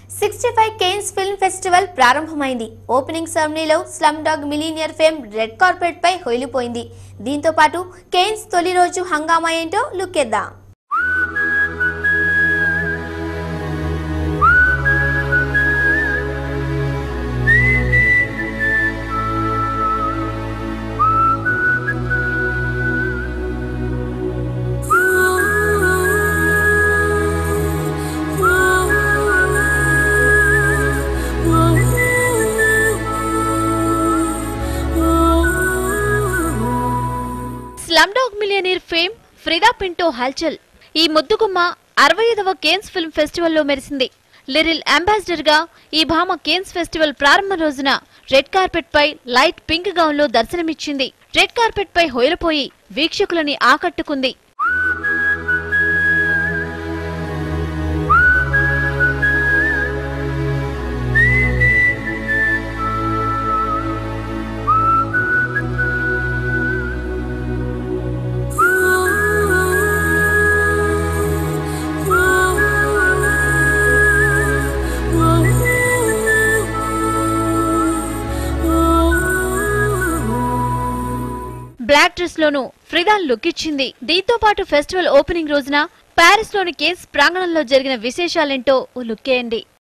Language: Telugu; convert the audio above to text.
sixty five Cannes film festival ప్రారంభమైంది ఓపెనింగ్ సెరమనీలో slumdog millionaire fame red carpet పై హొయిలిపోయింది దీంతో పాటు కేన్స్ తొలి రోజు హంగామా ఏంటో లుక్కేద్దాం slumdog millionaire fame Freida Pinto హల్చల్ ఈ ముద్దుగుమ్మ అరవై ఐదవ కేన్స్ ఫిల్మ్ ఫెస్టివల్లో మెరిసింది లిరిల్ అంబాసిడర్ గా ఈ భామ కేన్స్ ఫెస్టివల్ ప్రారంభ రోజున రెడ్ కార్పెట్ పై లైట్ పింక్ గౌన్ లో దర్శనమిచ్చింది రెడ్ కార్పెట్ పై హొయలపోయి వీక్షకులని ఆకట్టుకుంది బ్లాక్ డ్రెస్ లోను ఫ్రిదా లుక్ ఇచ్చింది దీంతో పాటు ఫెస్టివల్ ఓపెనింగ్ రోజున పారిస్ లోని కేన్స్ ప్రాంగణంలో జరిగిన విశేషాలేంటో ఓ లుక్కేయండి